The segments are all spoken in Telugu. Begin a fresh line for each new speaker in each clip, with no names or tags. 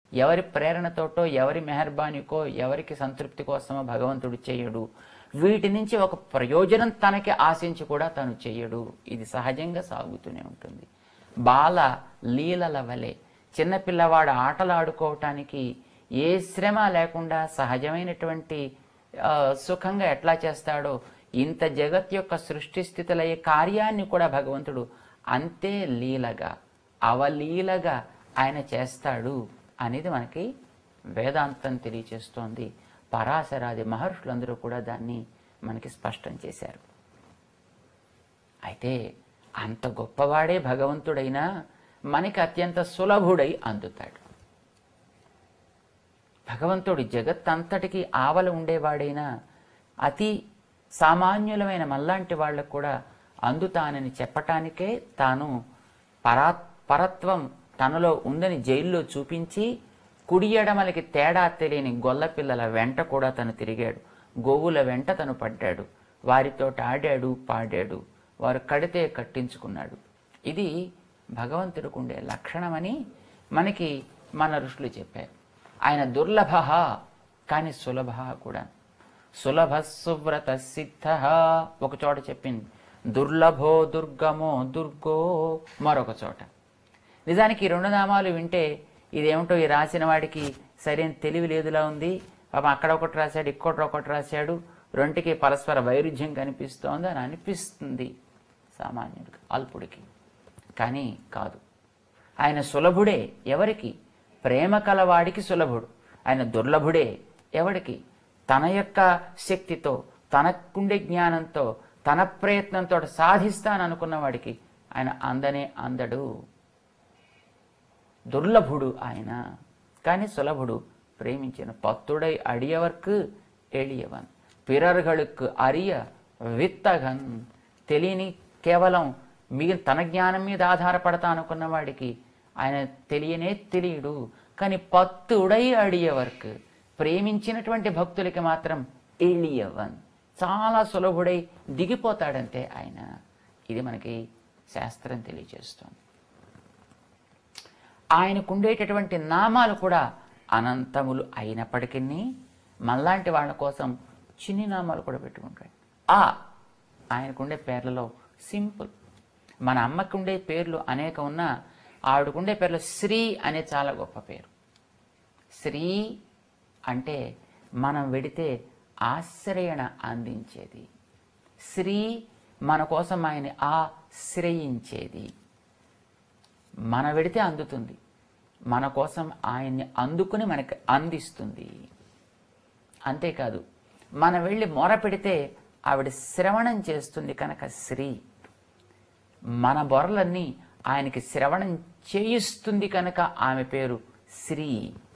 ఎవరి ప్రేరణతోటో ఎవరి మెహర్బానికో ఎవరికి సంతృప్తి కోసమో భగవంతుడు చేయడు వీటి నుంచి ఒక ప్రయోజనం తనకి ఆశించి కూడా తను చెయ్యడు ఇది సహజంగా సాగుతూనే ఉంటుంది బాల లీలల వలె చిన్నపిల్లవాడు ఆటలు ఆడుకోవటానికి ఏ శ్రమ లేకుండా సహజమైనటువంటి ఆ, సుఖంగా ఎట్లా చేస్తాడో ఇంత జగత్ యొక్క సృష్టి స్థితులయ్యే కార్యాన్ని కూడా భగవంతుడు అంతే లీలగా అవలీలగా ఆయన చేస్తాడు అనేది మనకి వేదాంతం తెలియచేస్తోంది పరాశరాది మహర్షులందరూ కూడా దాన్ని మనకి స్పష్టం చేశారు అయితే అంత గొప్పవాడే భగవంతుడైనా మనకి అత్యంత సులభుడై అందుతాడు భగవంతుడు జగత్తంతటికి ఆవల ఉండేవాడైనా అతి సామాన్యులమైన మల్లాంటి వాళ్ళకు కూడా అందుతానని చెప్పటానికే తాను పరా పరత్వం తనలో ఉందని జైల్లో చూపించి కుడి ఎడమలకి తేడా తెలియని గొల్లపిల్లల వెంట కూడా తను తిరిగాడు గోవుల వెంట తను పడ్డాడు వారితో ఆడాడు పాడాడు వారు కడితే కట్టించుకున్నాడు ఇది భగవంతుడికి ఉండే లక్షణమని మనకి మన ఋషులు చెప్పారు ఆయన దుర్లభ కానీ సులభ కూడా సులభ సువ్రత సిద్ధ ఒక చోట చెప్పింది దుర్లభో దుర్గమో దుర్గో మరొక చోట నిజానికి ఈ రెండు నామాలు వింటే ఇదేమిటో ఈ రాసిన వాడికి సరైన తెలివి లేదులా ఉంది పాపం అక్కడ ఒకటి రాశాడు ఇక్కడ ఒకటి రాశాడు రెంటికి పరస్పర వైరుధ్యం కనిపిస్తోంది అని అనిపిస్తుంది సామాన్యుడికి అల్పుడికి కానీ కాదు ఆయన సులభుడే ఎవరికి ప్రేమ కలవాడికి సులభుడు ఆయన దుర్లభుడే ఎవడికి తన యొక్క శక్తితో తనకుండే జ్ఞానంతో తన ప్రయత్నంతో సాధిస్తాననుకున్న వాడికి ఆయన అందనే అందడు దుర్లభుడు ఆయన కానీ సులభుడు பிரேமிச்சன பத்துடை அடியவர்க்கு எளியவன் பிறர்களுக்கு అరియ విత్తగన్ తెలియని కేవలం మిగిలిన తన జ్ఞానం మీద ఆధారపడతా అనుకున్న వాడికి ఆయన తెలియనే తెలియడు కానీ పత్తుడై అడియవర్క్ ప్రేమించినటువంటి భక్తులకి మాత్రం ఎలియవన్ చాలా సులభుడై దిగిపోతాడంతే ఆయన ఇది మనకి శాస్త్రం తెలియజేస్తుంది ఆయనకుండేటటువంటి నామాలు కూడా అనంతములు అయినప్పటికీ మనలాంటి వాళ్ళ కోసం చిన్ని నామాలు కూడా పెట్టుకుంటాడు ఆ ఆయనకుండే పేర్లలో సింపుల్ మన అమ్మకి ఉండే పేర్లు అనేక ఉన్నా ఆవిడకుండే పేర్లు శ్రీ అనే చాలా గొప్ప పేరు శ్రీ అంటే మనం వెడితే ఆశ్రయణ అందించేది శ్రీ మన కోసం ఆయన ఆశ్రయించేది మన వెడితే అందుతుంది మన కోసం ఆయన్ని అందుకుని మనకి అందిస్తుంది అంతేకాదు మనం వెళ్ళి మొర పెడితే ఆవిడ శ్రవణం చేస్తుంది కనుక శ్రీ మన బొరలన్నీ ఆయనకి శ్రవణం చేయిస్తుంది కనుక ఆమె పేరు శ్రీ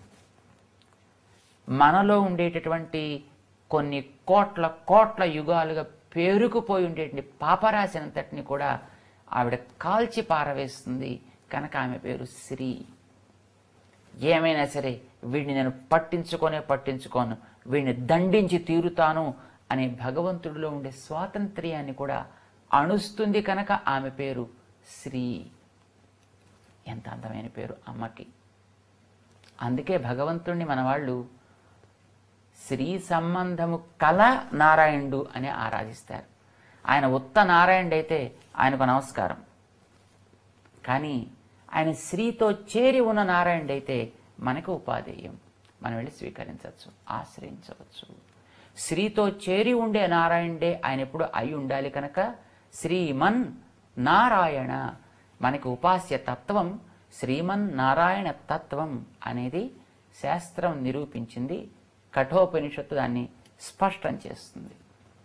మనలో ఉండేటటువంటి కొన్ని కోట్ల కోట్ల యుగాలుగా పేరుకుపోయి ఉండేటువంటి పాపరాశినంతటిని కూడా ఆవిడ కాల్చి పారవేస్తుంది కనుక ఆమె పేరు శ్రీ ఏమైనా సరే వీడిని నేను పట్టించుకొనే పట్టించుకోను వీడిని దండించి తీరుతాను అనే భగవంతుడిలో ఉండే స్వాతంత్ర్యాన్ని కూడా అణుస్తుంది కనుక ఆమె పేరు శ్రీ ఎంత అందమైన పేరు అమ్మకి అందుకే భగవంతుణ్ణి మన వాళ్ళు శ్రీ సంబంధము కల నారాయణుడు అని ఆరాధిస్తారు ఆయన ఉత్త నారాయణుడు అయితే ఆయనకు నమస్కారం కానీ ఆయన శ్రీతో చేరి ఉన్న నారాయణుడు అయితే మనకు ఉపాధేయం మనం వెళ్ళి స్వీకరించవచ్చు ఆశ్రయించవచ్చు శ్రీతో చేరి ఉండే నారాయణుడే ఆయన ఎప్పుడు అయి ఉండాలి కనుక శ్రీమన్ నారాయణ మనకి ఉపాస్య తత్వం శ్రీమన్ నారాయణ తత్వం అనేది శాస్త్రం నిరూపించింది కఠోపనిషత్తు దాన్ని స్పష్టం చేస్తుంది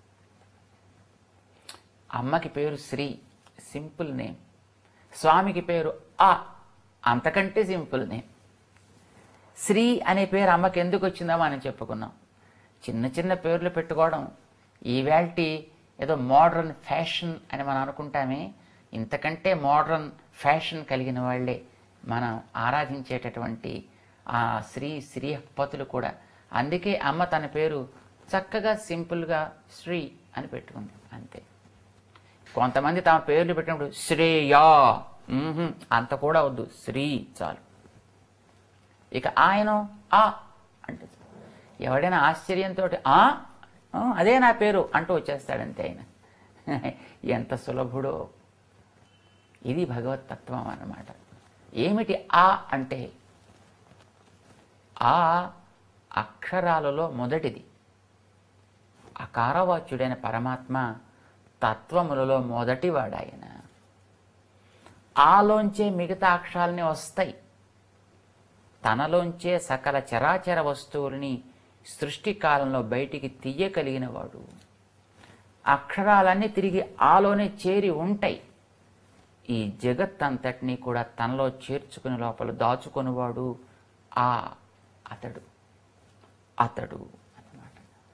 అమ్మకి పేరు శ్రీ సింపుల్ నేమ్ స్వామికి పేరు ఆ అంతకంటే సింపుల్ నేమ్ శ్రీ అనే పేరు అమ్మకి ఎందుకు వచ్చిందో మనం చెప్పుకున్నాం చిన్న చిన్న పేర్లు పెట్టుకోవడం ఈవేల్టి ఏదో మోడర్న్ ఫ్యాషన్ అని మనం అనుకుంటామే ఇంతకంటే మోడర్న్ ఫ్యాషన్ కలిగిన వాళ్ళే మనం ఆరాధించేటటువంటి ఆ శ్రీ శ్రీపతులు కూడా అందుకే అమ్మ తన పేరు చక్కగా సింపుల్గా శ్రీ అని పెట్టుకుంది అంతే కొంతమంది తమ పేర్లు పెట్టినప్పుడు శ్రేయా మ్మ్హ్మ్, అంత కూడా వద్దు శ్రీ చాలు ఇక ఆయన ఆ అంటే ఎవడైనా ఆశ్చర్యంతో ఆ ఆ, అదే నా పేరు అంటూ వచ్చేస్తాడంతే ఆయన ఎంత సులభుడో ఇది భగవతత్వం అన్నమాట ఏమిటి ఆ అంటే ఆ అక్షరాలలో మొదటిది అకారవాచ్యుడైన పరమాత్మ తత్వములలో మొదటివాడాయన ఆలోంచే మిగతా అక్షరాలని వస్తాయి తనలోంచే సకల చరాచర వస్తువుల్ని సృష్టి కాలంలో బయటికి తీయగలిగిన వాడు అక్షరాలన్నీ తిరిగి ఆలోనే చేరి ఉంటాయి ఈ జగత్ అంతటినీ కూడా తనలో చేర్చుకుని లోపల దాచుకునేవాడు ఆ అతడు అతడు అన్నమాట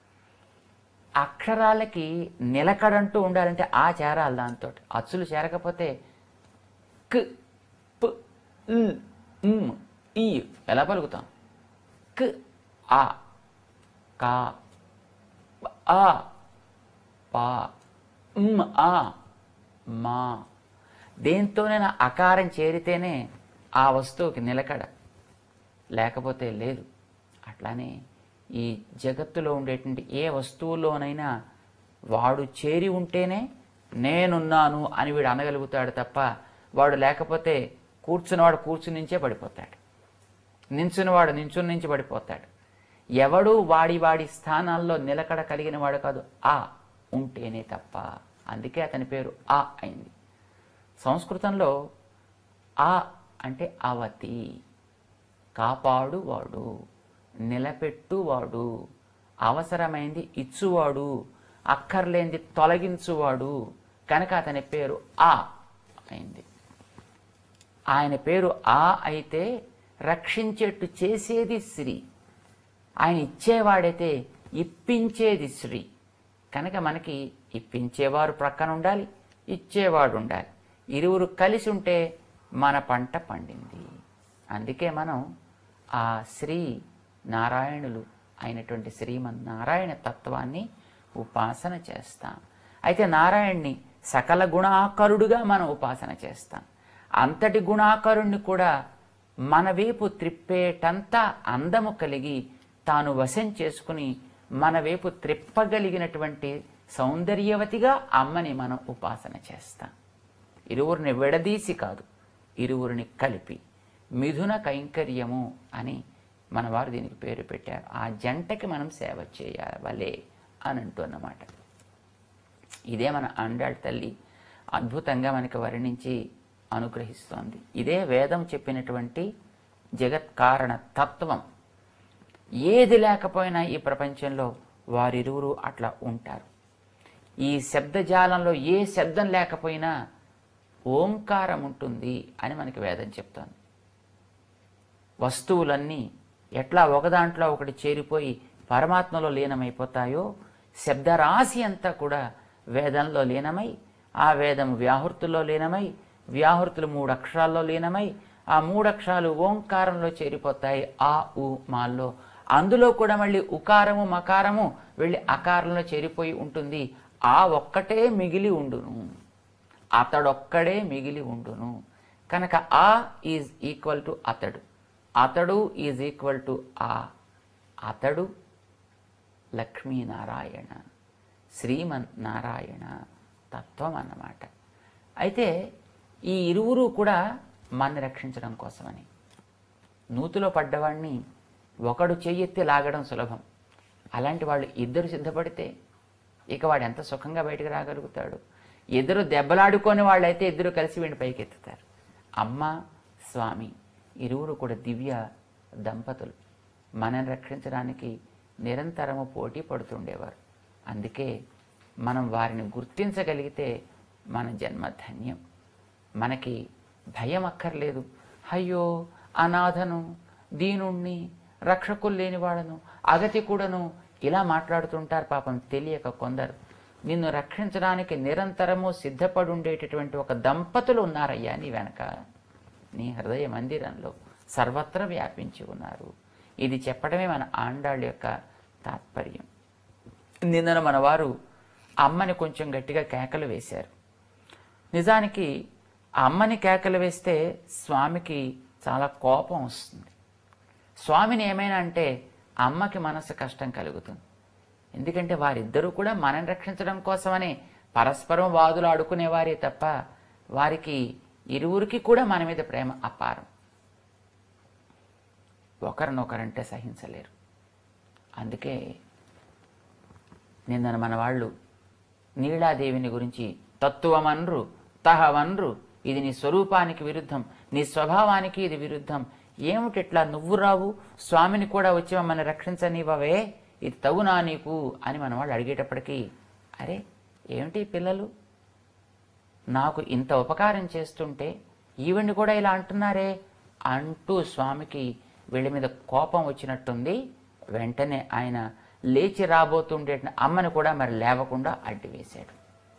అక్షరాలకి నిలకడంటూ ఉండాలంటే ఆ చేరాలి దాంతో అచ్చులు చేరకపోతే క్ ప్ ల్, మ్, ఈ ఎలా పలుకుతాం క్ ఆ కా ప, ఆ పా మ్, ఆ మా దేంతోనైనా అకారం చేరితేనే ఆ వస్తువుకి నిలకడ లేకపోతే లేదు అట్లానే ఈ జగత్తులో ఉండేటువంటి ఏ వస్తువులోనైనా వాడు చేరి ఉంటేనే నేనున్నాను అని వీడు అనగలుగుతాడు తప్ప వాడు లేకపోతే కూర్చున్నవాడు కూర్చుని నుంచే పడిపోతాడు నించున్నవాడు నించుని నుంచి పడిపోతాడు ఎవడు వాడి వాడి స్థానాల్లో నిలకడ కలిగిన వాడు కాదు ఆ ఉంటేనే తప్ప అందుకే అతని పేరు ఆ అయింది సంస్కృతంలో ఆ అంటే అవతి కాపాడువాడు నిలబెట్టువాడు అవసరమైంది ఇచ్చువాడు అక్కర్లేంది తొలగించువాడు కనుక అతని పేరు ఆ అయింది ఆయన పేరు ఆ అయితే రక్షించేట్టు చేసేది శ్రీ ఆయన ఇచ్చేవాడైతే ఇప్పించేది శ్రీ కనుక మనకి ఇప్పించేవారు ప్రక్కన ఉండాలి ఇచ్చేవాడు ఉండాలి ఇరువురు కలిసి ఉంటే మన పంట పండింది అందుకే మనం ఆ శ్రీ నారాయణులు అయినటువంటి శ్రీమన్ నారాయణ తత్వాన్ని ఉపాసన చేస్తాం అయితే నారాయణ్ణి సకల గుణాకరుడుగా మనం ఉపాసన చేస్తాం అంతటి గుణాకరుణ్ణి కూడా మన వైపు త్రిప్పేటంతా అందము కలిగి తాను వశం చేసుకుని మన వైపు త్రిప్పగలిగినటువంటి సౌందర్యవతిగా అమ్మని మనం ఉపాసన చేస్తాం ఇరువురిని విడదీసి కాదు ఇరువురిని కలిపి మిథున కైంకర్యము అని మన వారు దీనికి పేరు పెట్టారు ఆ జంటకి మనం సేవ చేయవలే అని అంటున్నమాట ఇదే మన అండాళ్ తల్లి అద్భుతంగా మనకి వర్ణించి అనుగ్రహిస్తోంది ఇదే వేదం చెప్పినటువంటి జగత్ కారణ తత్వం ఏది లేకపోయినా ఈ ప్రపంచంలో వారిరువురు అట్లా ఉంటారు ఈ శబ్దజాలంలో ఏ శబ్దం లేకపోయినా ఓంకారం ఉంటుంది అని మనకి వేదం చెప్తోంది వస్తువులన్నీ ఎట్లా ఒకదాంట్లో ఒకటి చేరిపోయి పరమాత్మలో లీనమైపోతాయో శబ్దరాశి అంతా కూడా వేదంలో లీనమై ఆ వేదం వ్యాహృతుల్లో లీనమై వ్యాహృతులు మూడు అక్షరాల్లో లీనమై ఆ మూడు అక్షరాలు ఓంకారంలో చేరిపోతాయి ఆ ఉ మాల్లో అందులో కూడా మళ్ళీ ఉకారము మకారము వెళ్ళి అకారంలో చేరిపోయి ఉంటుంది ఆ ఒక్కటే మిగిలి ఉండును అతడొక్కడే మిగిలి ఉండును కనుక ఆ ఈజ్ ఈక్వల్ టు అతడు అతడు ఈజ్ ఈక్వల్ టు ఆ అతడు లక్ష్మీనారాయణ శ్రీమన్ నారాయణ తత్వం అన్నమాట అయితే ఈ ఇరువురు కూడా మన రక్షించడం కోసమని నూతిలో పడ్డవాడిని ఒకడు చెయ్యెత్తి లాగడం సులభం అలాంటి వాళ్ళు ఇద్దరు సిద్ధపడితే ఇక వాడు ఎంత సుఖంగా బయటకు రాగలుగుతాడు ఇద్దరు దెబ్బలాడుకొని వాళ్ళైతే ఇద్దరు కలిసి వీడిని పైకెత్తుతారు అమ్మ స్వామి ఇరువురు కూడా దివ్య దంపతులు మనల్ని రక్షించడానికి నిరంతరము పోటీ పడుతుండేవారు అందుకే మనం వారిని గుర్తించగలిగితే మన జన్మ ధన్యం మనకి భయం అక్కర్లేదు అయ్యో అనాథను దీనుణ్ణి రక్షకులు లేనివాడను అగతి కూడాను ఇలా మాట్లాడుతుంటారు పాపం తెలియక కొందరు నిన్ను రక్షించడానికి నిరంతరము సిద్ధపడి ఉండేటటువంటి ఒక దంపతులు ఉన్నారయ్యా నీ వెనక నీ హృదయ మందిరంలో సర్వత్రా వ్యాపించి ఉన్నారు ఇది చెప్పడమే మన ఆండాళ్ళ యొక్క తాత్పర్యం నిన్న మన వారు అమ్మని కొంచెం గట్టిగా కేకలు వేశారు నిజానికి ఆ అమ్మని కేకలు వేస్తే స్వామికి చాలా కోపం వస్తుంది స్వామిని ఏమైనా అంటే అమ్మకి మనసు కష్టం కలుగుతుంది ఎందుకంటే వారిద్దరూ కూడా మనని రక్షించడం కోసమని పరస్పరం వాదులు ఆడుకునేవారే తప్ప వారికి ఇరువురికి కూడా మన మీద ప్రేమ అపారం ఒకరినొకరంటే సహించలేరు అందుకే నిన్న మన వాళ్ళు నీలాదేవిని గురించి తత్వమన్రు తహవన్రు ఇది నీ స్వరూపానికి విరుద్ధం నీ స్వభావానికి ఇది విరుద్ధం ఏమిటిట్లా నువ్వు రావు స్వామిని కూడా వచ్చి మమ్మల్ని రక్షించనివ్వవే ఇది తగునా నీకు అని మన వాళ్ళు అడిగేటప్పటికీ అరే ఏమిటి ఈ పిల్లలు నాకు ఇంత ఉపకారం చేస్తుంటే ఈవిడ్ని కూడా ఇలా అంటున్నారే అంటూ స్వామికి వీళ్ళ మీద కోపం వచ్చినట్టుంది వెంటనే ఆయన లేచి రాబోతుండే అమ్మని కూడా మరి లేవకుండా అడ్డివేశాడు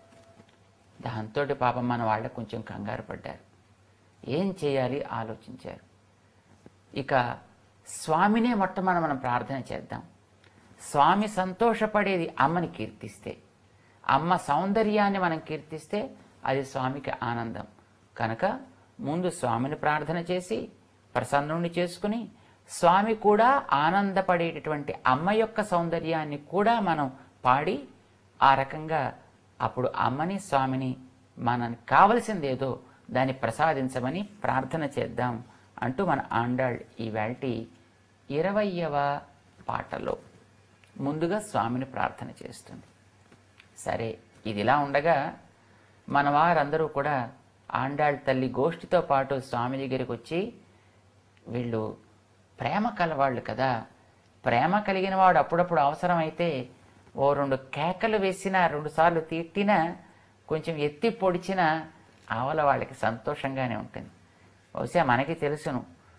దాంతో పాపం మన వాళ్ళ కొంచెం కంగారు పడ్డారు ఏం చేయాలి ఆలోచించారు ఇక స్వామినే మొట్టమొదటి మనం ప్రార్థన చేద్దాం స్వామి సంతోషపడేది అమ్మని కీర్తిస్తే అమ్మ సౌందర్యాన్ని మనం కీర్తిస్తే అది స్వామికి ఆనందం కనుక ముందు స్వామిని ప్రార్థన చేసి ప్రసన్నుణ్ణి చేసుకుని స్వామి కూడా ఆనందపడేటటువంటి అమ్మ యొక్క సౌందర్యాన్ని కూడా మనం పాడి ఆ రకంగా అప్పుడు అమ్మని స్వామిని మనకు కావలసిందేదో దాన్ని ప్రసాదించమని ప్రార్థన చేద్దాం అంటూ మన ఆండాళ్ ఈ వేల్టి ఇరవయవ పాటలో ముందుగా స్వామిని ప్రార్థన చేస్తుంది సరే ఇదిలా ఉండగా మన వారందరూ కూడా ఆండాళ్ తల్లి గోష్ఠితో పాటు స్వామి దగ్గరికి వచ్చి వీళ్ళు ప్రేమ కలవాళ్ళు కదా ప్రేమ కలిగిన వాడు అప్పుడప్పుడు అవసరమైతే ఓ రెండు కేకలు వేసినా రెండు సార్లు తిట్టినా కొంచెం ఎత్తి పొడిచినా ఆవల వాళ్ళకి సంతోషంగానే ఉంటుంది బహుశా మనకి తెలుసును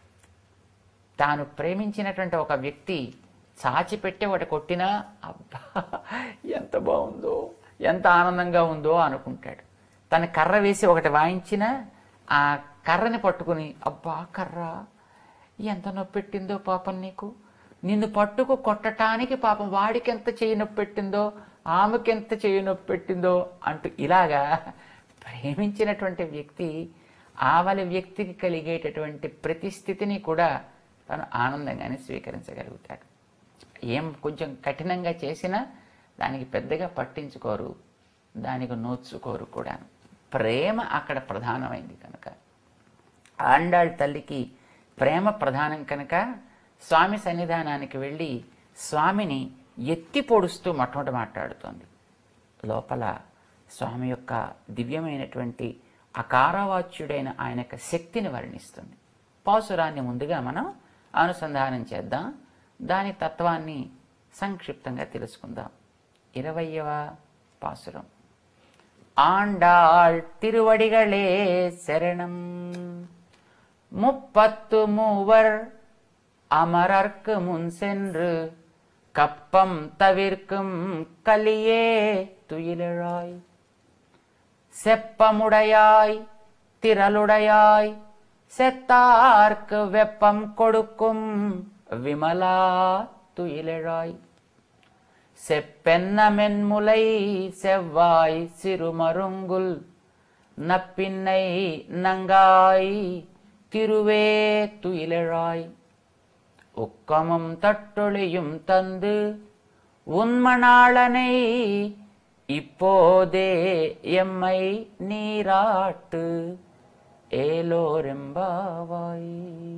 తాను ప్రేమించినటువంటి ఒక వ్యక్తి చాచిపెట్టి ఒకటి కొట్టినా అబ్బా ఎంత బాగుందో ఎంత ఆనందంగా ఉందో అనుకుంటాడు తన కర్ర వేసి ఒకటి వాయించినా ఆ కర్రని పట్టుకుని అబ్బా కర్ర ఎంత నొప్పి పెట్టిందో పాపం నీకు నిన్ను పట్టుకు కొట్టటానికి పాపం వాడికి ఎంత చేయి నొప్పి పెట్టిందో ఆమెకి ఎంత చేయి నొప్పి పెట్టిందో అంటూ ఇలాగా ప్రేమించినటువంటి వ్యక్తి ఆవలి వ్యక్తికి కలిగేటటువంటి ప్రతి స్థితిని కూడా తను ఆనందంగానే స్వీకరించగలుగుతాడు ఏం కొంచెం కఠినంగా చేసినా దానికి పెద్దగా పట్టించుకోరు దానికి నోచుకోరు కూడా ప్రేమ అక్కడ ప్రధానమైంది కనుక ఆండాళ్ తల్లికి ప్రేమ ప్రధానం కనుక స్వామి సన్నిధానానికి వెళ్ళి స్వామిని ఎత్తి పొడుస్తూ మొట్టమొదటి మాట్లాడుతోంది లోపల స్వామి యొక్క దివ్యమైనటువంటి అకారవాచ్యుడైన ఆయన యొక్క శక్తిని వర్ణిస్తుంది పాసురాన్ని ముందుగా మనం అనుసంధానం చేద్దాం దాని తత్వాన్ని సంక్షిప్తంగా తెలుసుకుందాం ఇరవయవ పాసురం ஆண்டாள் திருவடிகளே சரணம் முப்பத்து மூவர் அமரர்க்கு முன் சென்று கப்பம் தவிர்க்கும் கலியே துயிலழாய் செப்பமுடையாய் திரளுடையாய் செத்தார்க்கு வெப்பம் கொடுக்கும் விமலா துயிலழாய் செப்பென்ன மென்முலை செவ்வாய் சிறுமருங்குல் நப்பின்னை நங்காய் திருவே துயிலழாய் உக்கமும் தட்டொளியும் தந்து உன்மணாளனை இப்போதே எம்மை நீராட்டு ఏలోరెంబావాయి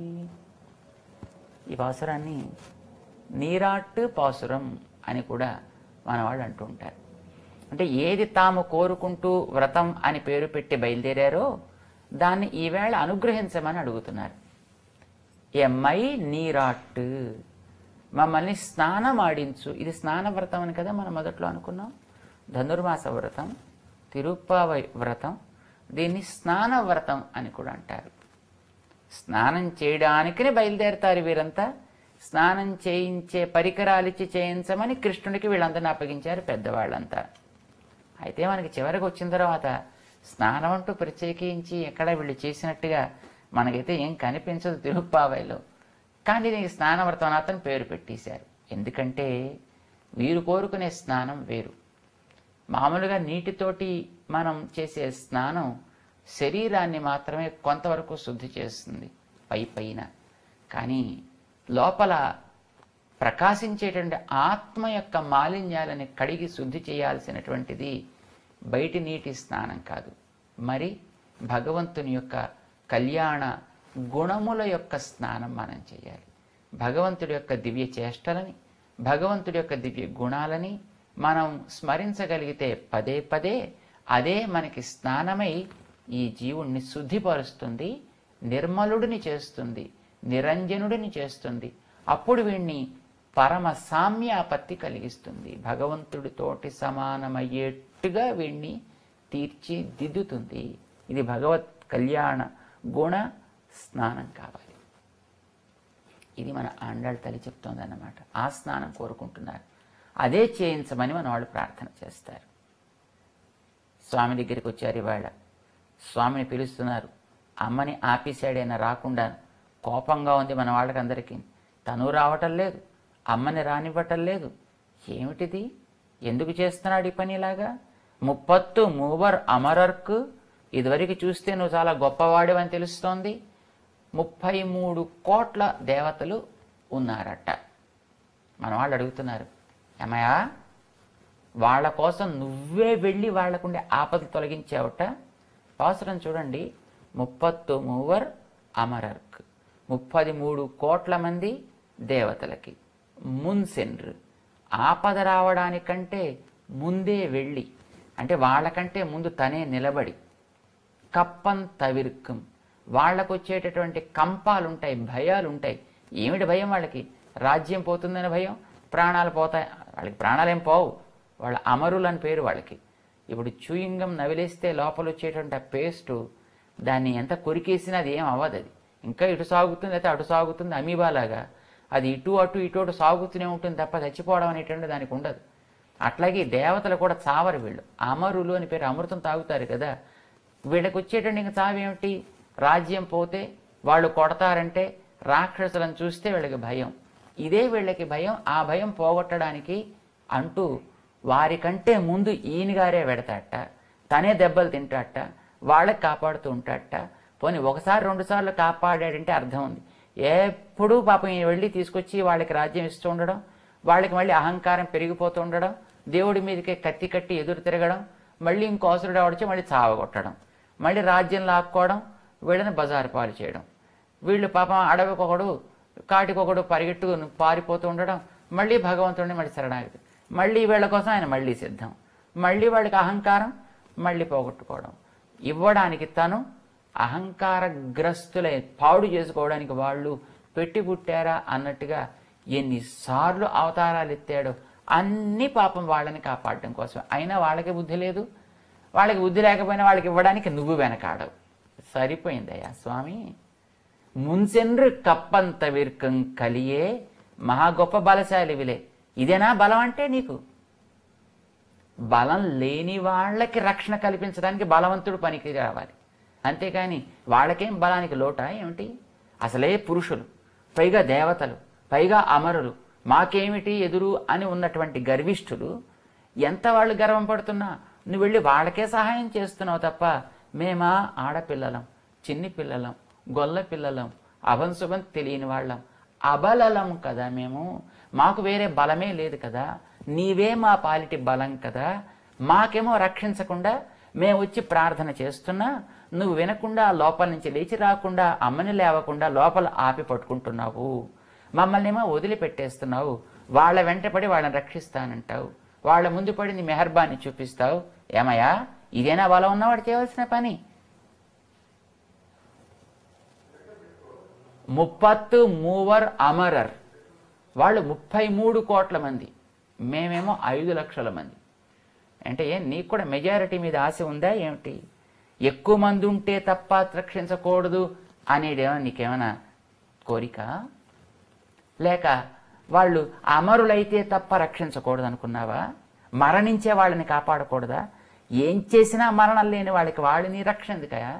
ఈ పాసురాన్ని నీరాట్టు పాసురం అని కూడా మన వాళ్ళు అంటూ ఉంటారు అంటే ఏది తాము కోరుకుంటూ వ్రతం అని పేరు పెట్టి బయలుదేరారో దాన్ని ఈవేళ అనుగ్రహించమని అడుగుతున్నారు ఎమ్మై నీరాట్టు మమ్మల్ని స్నానం ఆడించు ఇది స్నాన వ్రతం అని కదా మనం మొదట్లో అనుకున్నాం ధనుర్మాస వ్రతం తిరుప్పావై వ్రతం దీన్ని స్నాన వ్రతం అని కూడా అంటారు స్నానం చేయడానికనే బయలుదేరతారు వీరంతా స్నానం చేయించే పరికరాలిచ్చి చేయించమని కృష్ణుడికి వీళ్ళందరిని అప్పగించారు పెద్దవాళ్ళంతా అయితే మనకి చివరికి వచ్చిన తర్వాత స్నానం అంటూ ప్రత్యేకించి ఎక్కడ వీళ్ళు చేసినట్టుగా మనకైతే ఏం కనిపించదు తిరుప్పావైలో కానీ దీనికి స్నానవ్రతం అతను పేరు పెట్టేశారు ఎందుకంటే వీరు కోరుకునే స్నానం వేరు మామూలుగా నీటితోటి మనం చేసే స్నానం శరీరాన్ని మాత్రమే కొంతవరకు శుద్ధి చేస్తుంది పై పైన కానీ లోపల ప్రకాశించేటువంటి ఆత్మ యొక్క మాలిన్యాలని కడిగి శుద్ధి చేయాల్సినటువంటిది బయటి నీటి స్నానం కాదు మరి భగవంతుని యొక్క కళ్యాణ గుణముల యొక్క స్నానం మనం చేయాలి భగవంతుడి యొక్క దివ్య చేష్టలని భగవంతుడి యొక్క దివ్య గుణాలని మనం స్మరించగలిగితే పదే పదే అదే మనకి స్నానమై ఈ జీవుణ్ణి శుద్ధిపరుస్తుంది నిర్మలుడిని చేస్తుంది నిరంజనుడిని చేస్తుంది అప్పుడు వీణ్ణి పరమ సామ్యాపత్తి కలిగిస్తుంది భగవంతుడితోటి సమానమయ్యేట్టుగా వీణ్ణి తీర్చిదిద్దుతుంది ఇది భగవత్ కళ్యాణ గుణ స్నానం కావాలి ఇది మన ఆండాళ్ళ తల్లి చెప్తోంది అన్నమాట ఆ స్నానం కోరుకుంటున్నారు అదే చేయించమని మన వాళ్ళు ప్రార్థన చేస్తారు స్వామి దగ్గరికి వచ్చారు ఇవాళ స్వామిని పిలుస్తున్నారు అమ్మని ఆపేశాడైనా రాకుండా కోపంగా ఉంది మన వాళ్ళకందరికీ తను రావటం లేదు అమ్మని రానివ్వటం లేదు ఏమిటిది ఎందుకు చేస్తున్నాడు ఈ పని ఇలాగా ముప్పత్తు మూవర్ అమరర్కు ఇదివరకు చూస్తే నువ్వు చాలా గొప్పవాడివని తెలుస్తోంది ముప్పై మూడు కోట్ల దేవతలు ఉన్నారట మన వాళ్ళు అడుగుతున్నారు ఏమయ్యా వాళ్ళ కోసం నువ్వే వెళ్ళి వాళ్లకుండే ఆపదలు తొలగించావుట అవసరం చూడండి ముప్పత్తు మూవర్ అమరర్క్ ముప్పది మూడు కోట్ల మంది దేవతలకి మున్సెన్రు ఆపద రావడానికంటే ముందే వెళ్ళి అంటే వాళ్ళకంటే ముందు తనే నిలబడి కప్పం తవిరుక్కం వాళ్ళకు వచ్చేటటువంటి కంపాలు ఉంటాయి భయాలు ఉంటాయి ఏమిటి భయం వాళ్ళకి రాజ్యం పోతుందని భయం ప్రాణాలు పోతాయి వాళ్ళకి ప్రాణాలేం పోవు వాళ్ళ అమరులు అని పేరు వాళ్ళకి ఇప్పుడు చూయింగం నవిలేస్తే లోపల వచ్చేటువంటి ఆ పేస్టు దాన్ని ఎంత కొరికేసినా అది ఏం అవ్వదు అది ఇంకా ఇటు సాగుతుంది అయితే అటు సాగుతుంది అమీబాలాగా అది ఇటు అటు ఇటు అటు సాగుతూనే ఉంటుంది తప్ప చచ్చిపోవడం అనేటువంటి దానికి ఉండదు అట్లాగే దేవతలు కూడా చావరు వీళ్ళు అమరులు అని పేరు అమృతం తాగుతారు కదా వీళ్ళకి వచ్చేటండి ఇంకా చావేమిటి రాజ్యం పోతే వాళ్ళు కొడతారంటే రాక్షసులను చూస్తే వీళ్ళకి భయం ఇదే వీళ్ళకి భయం ఆ భయం పోగొట్టడానికి అంటూ వారికంటే ముందు ఈయనగారే పెడతాట తనే దెబ్బలు తింటాట వాళ్ళకి కాపాడుతూ ఉంటాట పోనీ ఒకసారి రెండు సార్లు కాపాడాడంటే అర్థం ఉంది ఎప్పుడూ పాపం ఈయన వెళ్ళి తీసుకొచ్చి వాళ్ళకి రాజ్యం ఇస్తూ ఉండడం వాళ్ళకి మళ్ళీ అహంకారం పెరిగిపోతూ ఉండడం దేవుడి మీదకే కత్తి కట్టి ఎదురు తిరగడం మళ్ళీ ఇంకో అవసరుడు ఆవిడచి మళ్ళీ చావగొట్టడం మళ్ళీ రాజ్యం లాక్కోవడం వీళ్ళని బజారు పాలు చేయడం వీళ్ళు పాపం అడవికొకడు కాటికొకడు పరిగెట్టు పారిపోతూ ఉండడం మళ్ళీ భగవంతుడిని మళ్ళీ శరణాగతి మళ్ళీ వీళ్ళ కోసం ఆయన మళ్ళీ సిద్ధం మళ్ళీ వాళ్ళకి అహంకారం మళ్ళీ పోగొట్టుకోవడం ఇవ్వడానికి తను అహంకారగ్రస్తులై పాడు చేసుకోవడానికి వాళ్ళు పెట్టి పుట్టారా అన్నట్టుగా ఎన్నిసార్లు అవతారాలు ఎత్తాడో అన్ని పాపం వాళ్ళని కాపాడడం కోసం అయినా వాళ్ళకి బుద్ధి లేదు వాళ్ళకి బుద్ధి లేకపోయినా వాళ్ళకి ఇవ్వడానికి నువ్వు వెనకాడవు సరిపోయిందయ్యా స్వామి మున్సెన్రు కప్పంత విర్కం కలియే మహా గొప్ప బలశాలివిలే ఇదేనా బలం అంటే నీకు బలం లేని వాళ్ళకి రక్షణ కల్పించడానికి బలవంతుడు పనికి రావాలి అంతేకాని వాళ్ళకేం బలానికి లోటా ఏమిటి అసలే పురుషులు పైగా దేవతలు పైగా అమరులు మాకేమిటి ఎదురు అని ఉన్నటువంటి గర్విష్ఠులు ఎంత వాళ్ళు గర్వం పడుతున్నా నువ్వు వెళ్ళి వాళ్ళకే సహాయం చేస్తున్నావు తప్ప మేమా ఆడపిల్లలం చిన్ని పిల్లలం గొల్ల పిల్లలం అభంశుభం తెలియని వాళ్ళం అబలలం కదా మేము మాకు వేరే బలమే లేదు కదా నీవే మా పాలిటి బలం కదా మాకేమో రక్షించకుండా మేము వచ్చి ప్రార్థన చేస్తున్నా నువ్వు వినకుండా లోపల నుంచి లేచి రాకుండా అమ్మని లేవకుండా లోపల ఆపి పట్టుకుంటున్నావు మమ్మల్ని ఏమో వదిలిపెట్టేస్తున్నావు వాళ్ళ వెంటపడి వాళ్ళని రక్షిస్తానంటావు వాళ్ళ ముందు పడి నీ మెహర్బాన్ని చూపిస్తావు ఏమయ్యా ఇదేనా బలం ఉన్నవాడు చేయవలసిన పని ముప్పత్తు మూవర్ అమరర్ వాళ్ళు ముప్పై మూడు కోట్ల మంది మేమేమో ఐదు లక్షల మంది అంటే ఏం నీకు కూడా మెజారిటీ మీద ఆశ ఉందా ఏమిటి ఎక్కువ మంది ఉంటే తప్ప రక్షించకూడదు అనేదేమో నీకేమైనా కోరిక లేక వాళ్ళు అమరులైతే తప్ప రక్షించకూడదు అనుకున్నావా మరణించే వాళ్ళని కాపాడకూడదా ఏం చేసినా మరణం లేని వాళ్ళకి వాళ్ళని రక్షణ ఎందుకయా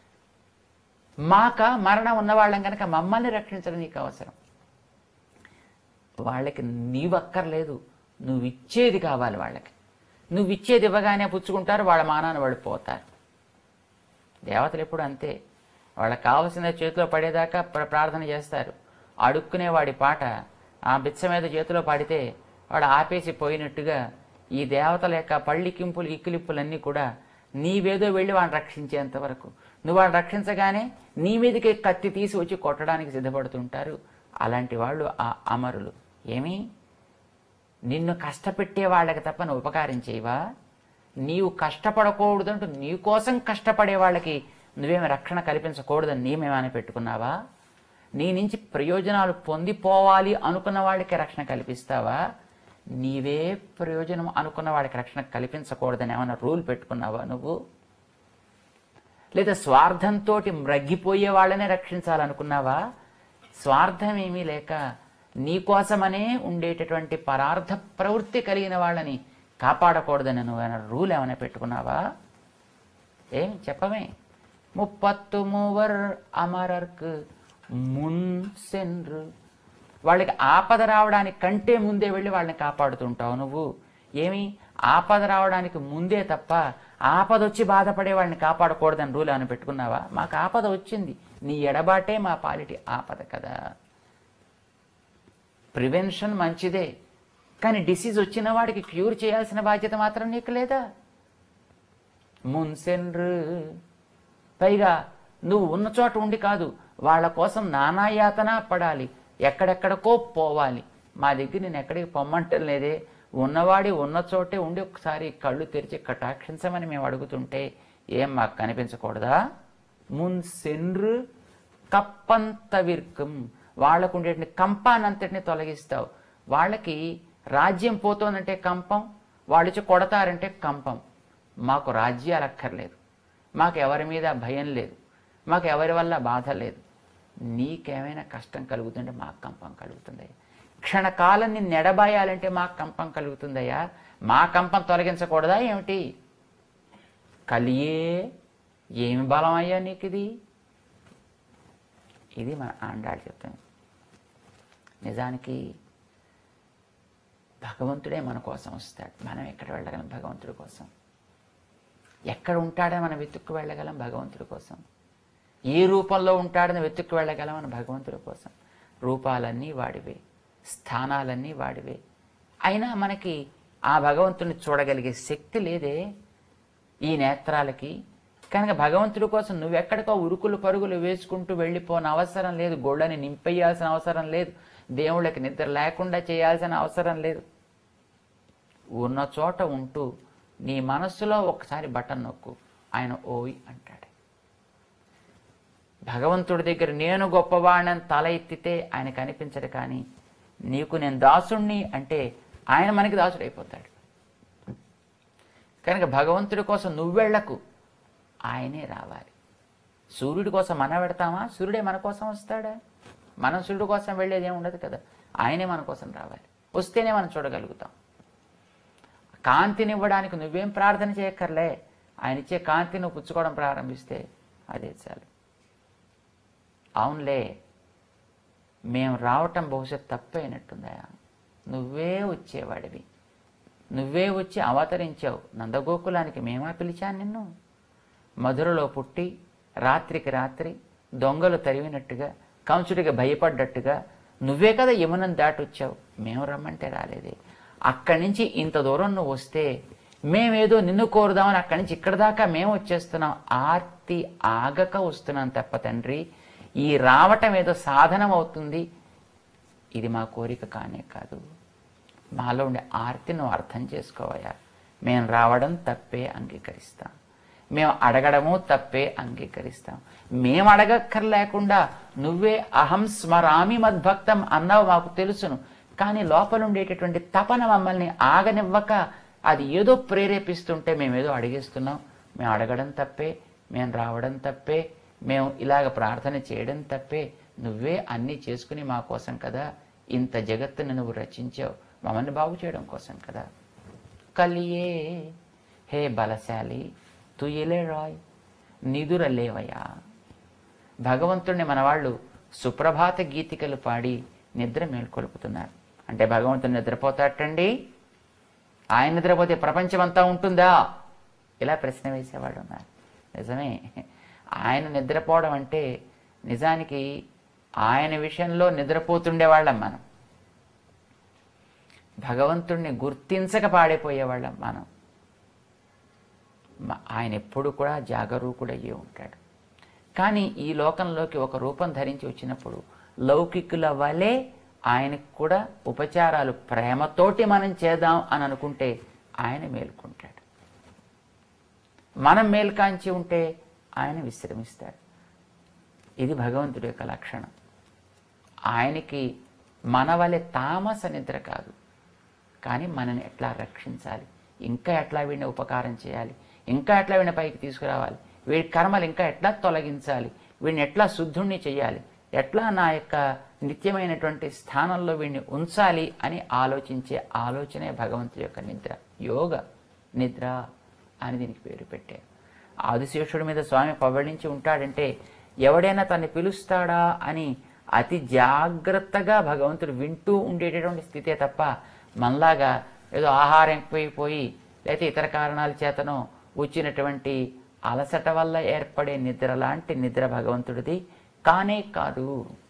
మాక మరణం ఉన్న వాళ్ళం కనుక మమ్మల్ని రక్షించడం నీకు అవసరం వాళ్ళకి నీవక్కర్లేదు నువ్వు ఇచ్చేది కావాలి వాళ్ళకి నువ్వు ఇచ్చేది ఇవ్వగానే పుచ్చుకుంటారు వాళ్ళ మానాన్ని వాళ్ళు పోతారు దేవతలు ఎప్పుడు అంతే వాళ్ళకి కావలసిన చేతిలో పడేదాకా ప్ర- ప్రార్థన చేస్తారు అడుక్కునేవాడి పాట ఆ బిచ్చ మీద చేతిలో పాడితే వాడు ఆపేసి పోయినట్టుగా ఈ దేవతల యొక్క పళ్ళికింపులు ఇక్కిలిప్పులన్నీ కూడా నీవేదో వెళ్ళి వాడిని రక్షించేంత వరకు నువ్వు వాడిని రక్షించగానే నీ మీదకి కత్తి తీసి వచ్చి కొట్టడానికి సిద్ధపడుతుంటారు అలాంటి వాళ్ళు ఆ అమరులు ఏమి నిన్ను కష్టపెట్టే వాళ్ళకి తప్ప నువ్వు ఉపకారం చేయవా నీవు కష్టపడకూడదంటూ నీ కోసం కష్టపడే వాళ్ళకి నువ్వేమి రక్షణ కల్పించకూడదని నీమేమైనా పెట్టుకున్నావా నీ నుంచి ప్రయోజనాలు పొందిపోవాలి అనుకున్న వాళ్ళకి రక్షణ కల్పిస్తావా నీవే ప్రయోజనం అనుకున్న వాళ్ళకి రక్షణ కల్పించకూడదని ఏమైనా రూల్ పెట్టుకున్నావా నువ్వు లేదా స్వార్థంతో మ్రగ్గిపోయే వాళ్ళనే రక్షించాలనుకున్నావా స్వార్థం ఏమీ లేక నీకోసమనే ఉండేటటువంటి పరార్థ ప్రవృత్తి కలిగిన వాళ్ళని కాపాడకూడదని నువ్వేమైనా రూల్ ఏమైనా పెట్టుకున్నావా ఏం చెప్పమే ముప్పత్తు మూవర్ అమరర్కు మున్ సెన్రు వాళ్ళకి ఆపద రావడానికి కంటే ముందే వెళ్ళి వాళ్ళని కాపాడుతుంటావు నువ్వు ఏమి ఆపద రావడానికి ముందే తప్ప ఆపద వచ్చి బాధపడే వాళ్ళని కాపాడకూడదని రూల్ ఏమైనా పెట్టుకున్నావా మాకు ఆపద వచ్చింది నీ ఎడబాటే మా పాలిటి ఆపద కదా ప్రివెన్షన్ మంచిదే కానీ డిసీజ్ వచ్చిన వాడికి క్యూర్ చేయాల్సిన బాధ్యత మాత్రం నీకు లేదా మున్సెన్రు పైగా నువ్వు ఉన్న చోట ఉండి కాదు వాళ్ళ కోసం నానాయాతన పడాలి ఎక్కడెక్కడికో పోవాలి మా దగ్గర నేను ఎక్కడికి పొమ్మంటం లేదే ఉన్నవాడి ఉన్న చోటే ఉండి ఒకసారి కళ్ళు తెరిచి కటాక్షించమని మేము అడుగుతుంటే ఏం మాకు కనిపించకూడదా మున్ సెన్రు కప్పంత విర్కం వాళ్ళకు ఉండేటువంటి కంపానంతటిని తొలగిస్తావు వాళ్ళకి రాజ్యం పోతోందంటే కంపం వాళ్ళు వచ్చి కొడతారంటే కంపం మాకు రాజ్యాలు అక్కర్లేదు మాకు ఎవరి మీద భయం లేదు మాకు ఎవరి వల్ల బాధ లేదు నీకేమైనా కష్టం కలుగుతుంటే మాకు కంపం కలుగుతుంది క్షణకాలం నిన్ను ఎడబాయాలంటే మాకు కంపం కలుగుతుందయ్యా మా కంపం తొలగించకూడదా ఏమిటి కలియే ఏమి బలం అయ్యా నీకు ఇది ఇది మన ఆండాడు చెప్తుంది నిజానికి భగవంతుడే మన కోసం వస్తాడు మనం ఎక్కడ వెళ్ళగలం భగవంతుడి కోసం ఎక్కడ ఉంటాడని మనం వెతుక్కు వెళ్ళగలం భగవంతుడి కోసం ఏ రూపంలో ఉంటాడని వెతుక్కు వెళ్ళగలం మన భగవంతుడి కోసం రూపాలన్నీ వాడివే స్థానాలన్నీ వాడివే అయినా మనకి ఆ భగవంతుని చూడగలిగే శక్తి లేదే ఈ నేత్రాలకి కనుక భగవంతుడి కోసం నువ్వెక్కడికో ఉరుకులు పరుగులు వేసుకుంటూ వెళ్ళిపోని అవసరం లేదు గోళ్ళని నింపేయాల్సిన అవసరం లేదు దేవుళ్ళకి నిద్ర లేకుండా చేయాల్సిన అవసరం లేదు ఉన్న చోట ఉంటూ నీ మనస్సులో ఒకసారి బటన్ నొక్కు ఆయన ఓయ్ అంటాడు భగవంతుడి దగ్గర నేను గొప్పవాడిని తల ఎత్తితే ఆయన కనిపించడు కానీ నీకు నేను దాసుణ్ణి అంటే ఆయన మనకి దాసుడు అయిపోతాడు కనుక భగవంతుడి కోసం నువ్వెళ్లకు ఆయనే రావాలి సూర్యుడి కోసం మనం పెడతామా సూర్యుడే మన కోసం వస్తాడా మనం సూర్యుడి కోసం వెళ్ళేది ఏమి ఉండదు కదా ఆయనే మన కోసం రావాలి వస్తేనే మనం చూడగలుగుతాం కాంతినివ్వడానికి నువ్వేం ప్రార్థన చేయక్కర్లే ఆయన ఇచ్చే కాంతి నువ్వు పుచ్చుకోవడం ప్రారంభిస్తే అదే చాలు అవునులే మేము రావటం బహుశా తప్పైనట్టుందా నువ్వే వచ్చేవాడివి నువ్వే వచ్చి అవతరించావు నందగోకులానికి మేమా పిలిచాను నిన్ను మధురలో పుట్టి రాత్రికి రాత్రి దొంగలు తరివినట్టుగా కంసుడికి భయపడ్డట్టుగా నువ్వే కదా యమునని దాటొచ్చావు మేము రమ్మంటే రాలేదే అక్కడి నుంచి ఇంత దూరం నువ్వు వస్తే మేమేదో నిన్ను కోరుదామని అక్కడి నుంచి ఇక్కడ దాకా మేము వచ్చేస్తున్నాం ఆర్తి ఆగక వస్తున్నాం తప్ప తండ్రి ఈ రావటం ఏదో సాధనం అవుతుంది ఇది మా కోరిక కానే కాదు మాలో ఉండే ఆర్తి నువ్వు అర్థం చేసుకోవయా మేము రావడం తప్పే అంగీకరిస్తాం మేము అడగడము తప్పే అంగీకరిస్తాం మేము అడగక్కర్లేకుండా నువ్వే అహం స్మరామి మద్భక్తం అన్నావు మాకు తెలుసును కానీ లోపల ఉండేటటువంటి తపన మమ్మల్ని ఆగనివ్వక అది ఏదో ప్రేరేపిస్తుంటే మేము ఏదో అడిగేస్తున్నాం మేము అడగడం తప్పే మేము రావడం తప్పే మేము ఇలాగ ప్రార్థన చేయడం తప్పే నువ్వే అన్నీ చేసుకుని మా కోసం కదా ఇంత జగత్తుని నువ్వు రచించావు మమ్మల్ని బాగు చేయడం కోసం కదా కలియే హే బలశాలి తుయలే రాయ్ నిదుర లేవయా భగవంతుడిని మన వాళ్ళు సుప్రభాత గీతికలు పాడి నిద్ర మేల్కొల్పుతున్నారు అంటే భగవంతుడు నిద్రపోతాటండి ఆయన నిద్రపోతే ప్రపంచమంతా ఉంటుందా ఇలా ప్రశ్న వేసేవాడు ఉన్నారు నిజమే ఆయన నిద్రపోవడం అంటే నిజానికి ఆయన విషయంలో నిద్రపోతుండేవాళ్ళం మనం భగవంతుణ్ణి గుర్తించక పాడైపోయేవాళ్ళం మనం మ- ఆయన ఎప్పుడు కూడా జాగరూకుడయ్యే ఉంటాడు కానీ ఈ లోకంలోకి ఒక రూపం ధరించి వచ్చినప్పుడు లౌకికుల వలె ఆయనకు కూడా ఉపచారాలు ప్రేమతోటి మనం చేద్దాం అని అనుకుంటే ఆయన మేలుకుంటాడు మనం మేల్కాంచి ఉంటే ఆయన విశ్రమిస్తాడు ఇది భగవంతుడి యొక్క లక్షణం ఆయనకి మన వలె తామస నిద్ర కాదు కానీ మనని ఎట్లా రక్షించాలి ఇంకా ఎట్లా వీడిని ఉపకారం చేయాలి ఇంకా ఎట్లా వీడిని పైకి తీసుకురావాలి వీడి కర్మలు ఇంకా ఎట్లా తొలగించాలి వీడిని ఎట్లా శుద్ధుణ్ణి చేయాలి ఎట్లా నా యొక్క నిత్యమైనటువంటి స్థానంలో వీడిని ఉంచాలి అని ఆలోచించే ఆలోచనే భగవంతుడి యొక్క నిద్ర యోగ నిద్ర అని దీనికి పేరు పెట్టారు ఆదిశేషుడి మీద స్వామి పవళించి ఉంటాడంటే ఎవడైనా తన్ని పిలుస్తాడా అని అతి జాగ్రత్తగా భగవంతుడు వింటూ ఉండేటటువంటి స్థితే తప్ప మనలాగా ఏదో ఆహారం ఎక్కువైపోయి లేకపోతే ఇతర కారణాల చేతనో వచ్చినటువంటి అలసట వల్ల ఏర్పడే నిద్ర లాంటి నిద్ర భగవంతుడిది కానే కాదు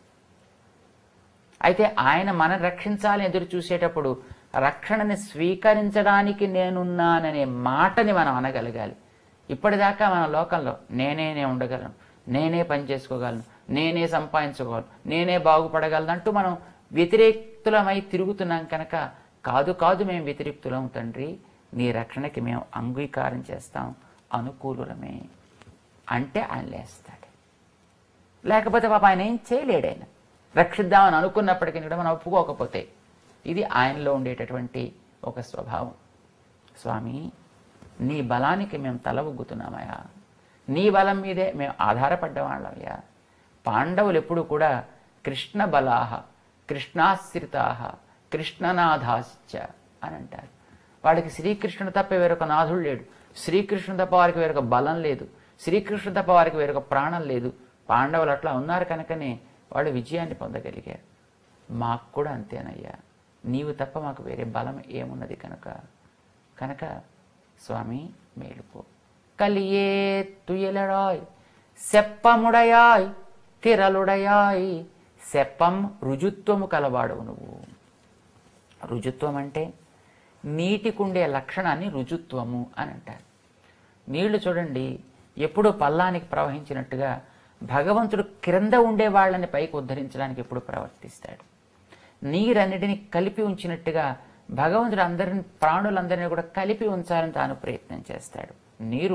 అయితే ఆయన మనం రక్షించాలని ఎదురు చూసేటప్పుడు రక్షణని స్వీకరించడానికి నేనున్నాననే మాటని మనం అనగలగాలి ఇప్పటిదాకా మన లోకంలో నేనే నే ఉండగలను నేనే పని చేసుకోగలను నేనే సంపాదించుకోగలను నేనే బాగుపడగలను అంటూ మనం వ్యతిరేక్తులమై తిరుగుతున్నాం కనుక కాదు కాదు మేము వ్యతిరేక్తులం తండ్రి నీ రక్షణకి మేము అంగీకారం చేస్తాం అనుకూలులమే అంటే ఆయన లేస్తాడు లేకపోతే పాప ఆయన ఏం చేయలేడు ఆయన రక్షిద్దామని అనుకున్నప్పటికీ కూడా మనం ఒప్పుకోకపోతే ఇది ఆయనలో ఉండేటటువంటి ఒక స్వభావం స్వామి నీ బలానికి మేము తల ఒగ్గుతున్నామయ్యా నీ బలం మీదే మేము ఆధారపడ్డ వాళ్ళమయ్యా పాండవులు ఎప్పుడు కూడా కృష్ణ బలాహ కృష్ణాశ్రితాహ కృష్ణనాథాశ్చ అని అంటారు వాడికి శ్రీకృష్ణుడు తప్ప వేరొక నాథుడు లేడు శ్రీకృష్ణుడు తప్ప వారికి వేరొక బలం లేదు శ్రీకృష్ణుడు తప్ప వారికి వేరొక ప్రాణం లేదు పాండవులు అట్లా ఉన్నారు కనుకనే వాళ్ళు విజయాన్ని పొందగలిగారు మాకు కూడా అంతేనయ్యా నీవు తప్ప మాకు వేరే బలం ఏమున్నది కనుక కనుక స్వామి మేలుకో కలియే తుయలడాయ్ సెప్పముడయాయ్ తిరలుడయాయ్ సెప్పం రుజుత్వము కలవాడవు నువ్వు రుజుత్వం అంటే నీటికుండే లక్షణాన్ని రుజుత్వము అని అంటారు నీళ్లు చూడండి ఎప్పుడూ పల్లానికి ప్రవహించినట్టుగా భగవంతుడు క్రింద ఉండే వాళ్ళని పైకి ఉద్ధరించడానికి ఎప్పుడు ప్రవర్తిస్తాడు నీరన్నిటిని కలిపి ఉంచినట్టుగా భగవంతుడు అందరిని ప్రాణులందరినీ కూడా కలిపి ఉంచాలని తాను ప్రయత్నం చేస్తాడు నీరు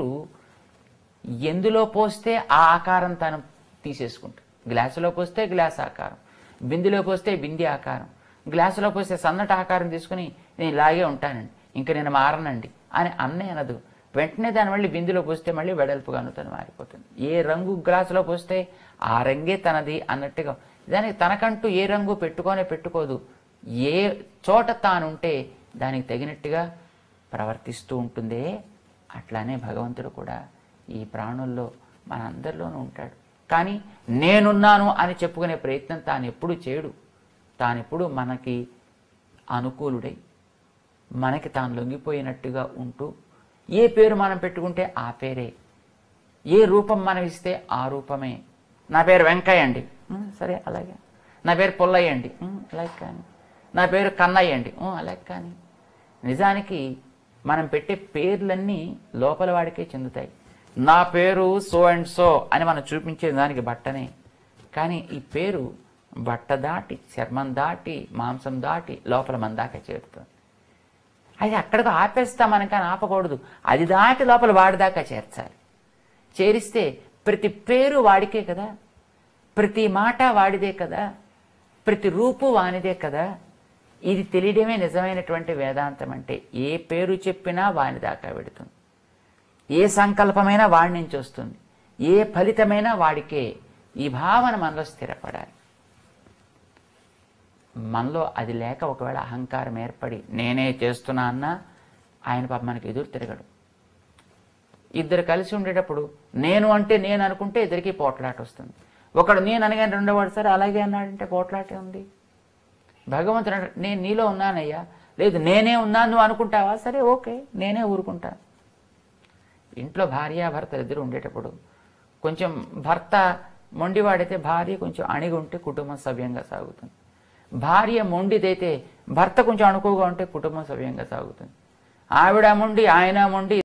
ఎందులో పోస్తే ఆ ఆకారం తాను తీసేసుకుంటాడు గ్లాసులో పోస్తే గ్లాస్ ఆకారం బిందులో పోస్తే బింది ఆకారం గ్లాసులో పోస్తే సన్నటి ఆకారం తీసుకుని నేను ఇలాగే ఉంటానండి ఇంక నేను మారనండి అని అన్నే అనదు వెంటనే దాని మళ్ళీ బిందులో పోస్తే మళ్ళీ వెడల్పుగాను తను మారిపోతుంది ఏ రంగు గ్లాసులో పోస్తే ఆ రంగే తనది అన్నట్టుగా దానికి తనకంటూ ఏ రంగు పెట్టుకోనే పెట్టుకోదు ఏ చోట తానుంటే దానికి తగినట్టుగా ప్రవర్తిస్తూ ఉంటుందే అట్లానే భగవంతుడు కూడా ఈ ప్రాణుల్లో మన అందరిలోనూ ఉంటాడు కానీ నేనున్నాను అని చెప్పుకునే ప్రయత్నం తాను ఎప్పుడు చేయడు తానెప్పుడు మనకి అనుకూలుడై మనకి తాను లొంగిపోయినట్టుగా ఉంటూ ఏ పేరు మనం పెట్టుకుంటే ఆ పేరే ఏ రూపం మనం ఇస్తే ఆ రూపమే నా పేరు వెంకయ్య అండి "ఉమ్, సరే అలాగే నా పేరు పుల్లయ్య అండి "ఉమ్, అలాగే కానీ నా పేరు కన్నయ్య అండి "ఉమ్, అలాగే కానీ నిజానికి మనం పెట్టే పేర్లన్నీ లోపల వాడికే చెందుతాయి నా పేరు సో అండ్ సో అని మనం చూపించే దానికి బట్టనే కానీ ఈ పేరు బట్ట దాటి చర్మం దాటి మాంసం దాటి లోపల మన దాకా చేరుతుంది అది అక్కడికి ఆపేస్తాం మనం కానీ ఆపకూడదు అది దాటి లోపల వాడి దాకా చేర్చాలి చేరిస్తే ప్రతి పేరు వాడికే కదా ప్రతి మాట వాడిదే కదా ప్రతి రూపు వానిదే కదా ఇది తెలియడమే నిజమైనటువంటి వేదాంతం అంటే ఏ పేరు చెప్పినా వాని దాకా వెడుతుంది ఏ సంకల్పమైనా వాడి నుంచి వస్తుంది ఏ ఫలితమైనా వాడికే ఈ భావన మనలో స్థిరపడాలి మనలో అది లేక ఒకవేళ అహంకారం ఏర్పడి నేనే చేస్తున్నా అన్నా ఆయన పాప మనకి ఎదురు తిరగడు ఇద్దరు కలిసి ఉండేటప్పుడు నేను అంటే నేను అనుకుంటే ఇద్దరికి పోట్లాట వస్తుంది ఒకడు నేను అనగానే రెండోవాడు సరే అలాగే అన్నాడంటే పోట్లాటే ఉంది భగవంతుడు అంటాడు, నేను నీలో ఉన్నానయ్యా లేదు నేనే ఉన్నాను నువ్వు అనుకుంటావా సరే ఓకే నేనే ఊరుకుంటాను ఇంట్లో భార్యాభర్తలు ఇద్దరు ఉండేటప్పుడు కొంచెం భర్త మొండివాడైతే భార్య కొంచెం అణిగి ఉంటే కుటుంబం సవ్యంగా సాగుతుంది భార్య మొండిదైతే భర్త కొంచెం అణుకుగా ఉంటే కుటుంబం సవ్యంగా సాగుతుంది ఆవిడ మొండి ఆయన మొండి